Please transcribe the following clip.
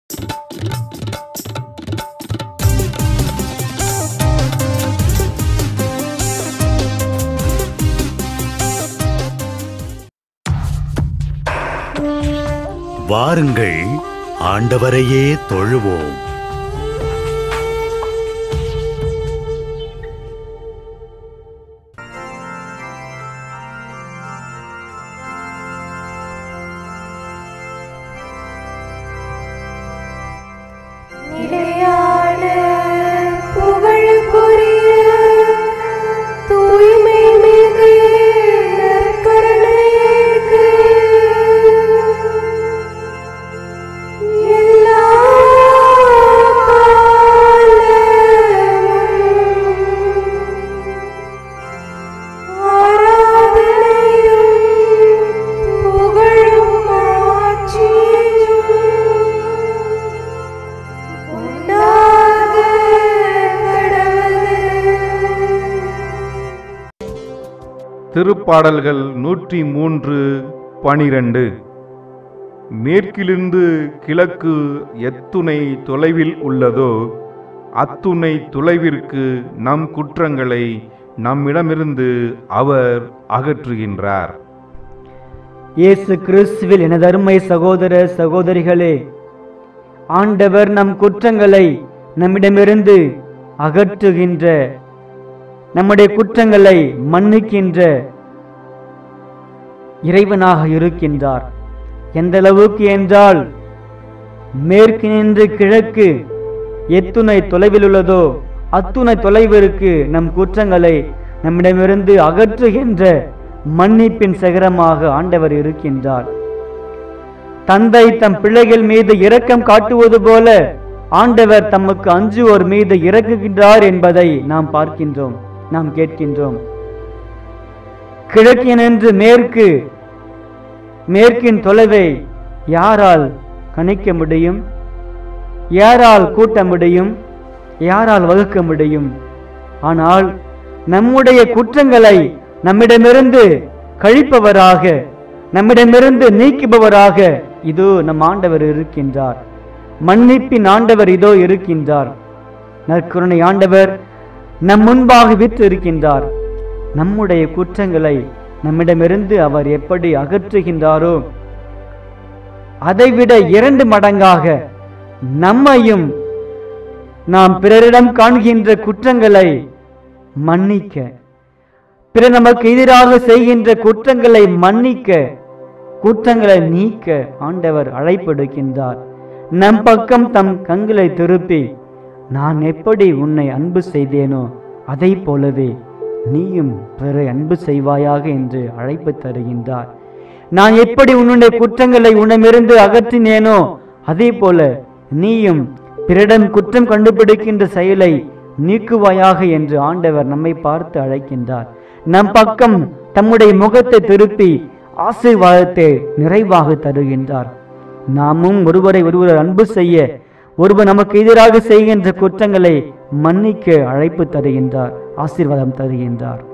வாருங்கள் ஆண்டவரையே தொழுவோம் நிலையான புகழுக்குரிய தூய்மை மிகு நற்கருணைக்கு எல்லா காலமும் ஆராதனையும் புகழும் ஆட்சியும் உண்டாக கடவுளே திருப்பாடல்கள் நூற்றி மூன்று பனிரெண்டு மேற்கிலிருந்து கிழக்கு எத்துணை தொலைவில் உள்ளதோ அத்துணை தொலைவிற்கு நம் குற்றங்களை நம்மிடமிருந்து அவர் அகற்றுகின்றார் இயேசு கிறிஸ்துவில் எனது அருமை சகோதர சகோதரிகளே ஆண்டவர் நம் குற்றங்களை நம்மிடமிருந்து அகற்றுகின்ற நம்முடைய குற்றங்களை மன்னிக்கின்ற இறைவனாக இருக்கின்றார் எந்த அளவுக்கு என்றால் மேற்கு நின்று கிழக்கு எத்துணை தொலைவில் உள்ளதோ அத்துணை தொலைவிற்கு நம் குற்றங்களை நம்மிடமிருந்து அகற்றுகின்ற மன்னிப்பின் சிகரமாக ஆண்டவர் இருக்கின்றார் தந்தை தம் பிள்ளைகள் மீது இரக்கம் காட்டுவது போல ஆண்டவர் தமக்கு அஞ்சுவோர் மீது இறக்குகின்றார் என்பதை நாம் பார்க்கின்றோம் நாம் கேட்கின்றோம் கிழக்கினின்று மேற்கு மேற்கின் தொலைவை யாரால் கணிக்க முடியும் யாரால் கூட்ட முடியும் யாரால் வகுக்க முடியும் ஆனால் நம்முடைய குற்றங்களை நம்மிடமிருந்து கழிப்பவராக நம்மிடமிருந்து நீக்குபவராக இதோ நம் ஆண்டவர் இருக்கின்றார் மன்னிப்பின் ஆண்டவர் இதோ இருக்கின்றார் நற்கருணை ஆண்டவர் நம் முன்பாக விற்று இருக்கின்றார் நம்முடைய குற்றங்களை நம்மிடமிருந்து அவர் எப்படி அகற்றுகின்றாரோ அதைவிட இரண்டு மடங்காக நம்மையும் நாம் பிறரிடம் காண்கின்ற குற்றங்களை மன்னிக்க பிறர் நமக்கு எதிராக செய்கின்ற குற்றங்களை மன்னிக்க குற்றங்களை நீக்க ஆண்டவர் அழைப்பெடுக்கின்றார் நம் பக்கம் தம் கண்களை திருப்பி நான் எப்படி உன்னை அன்பு செய்தேனோ அதை போலவே நீயும் பிறரை அன்பு செய்வாயாக என்று அழைப்பு தருகின்றார் நான் எப்படி உன்னுடைய குற்றங்களை உன்னிடமிருந்து அகற்றினேனோ அதே போல நீயும் பிறரிடம் குற்றம் கண்டுபிடிக்கின்ற செயலை நீக்குவாயாக என்று ஆண்டவர் நம்மை பார்த்து அழைக்கின்றார் நம் பக்கம் தம்முடைய முகத்தை திருப்பி ஆசீர்வாதத்தை நிறைவாக தருகின்றார் நாமும் ஒருவரை ஒருவர் அன்பு செய்ய ஒருவர் நமக்கு எதிராக செய்கின்ற குற்றங்களை மன்னிக்க அழைப்பு தருகின்றார் ஆசீர்வாதம் தருகின்றார்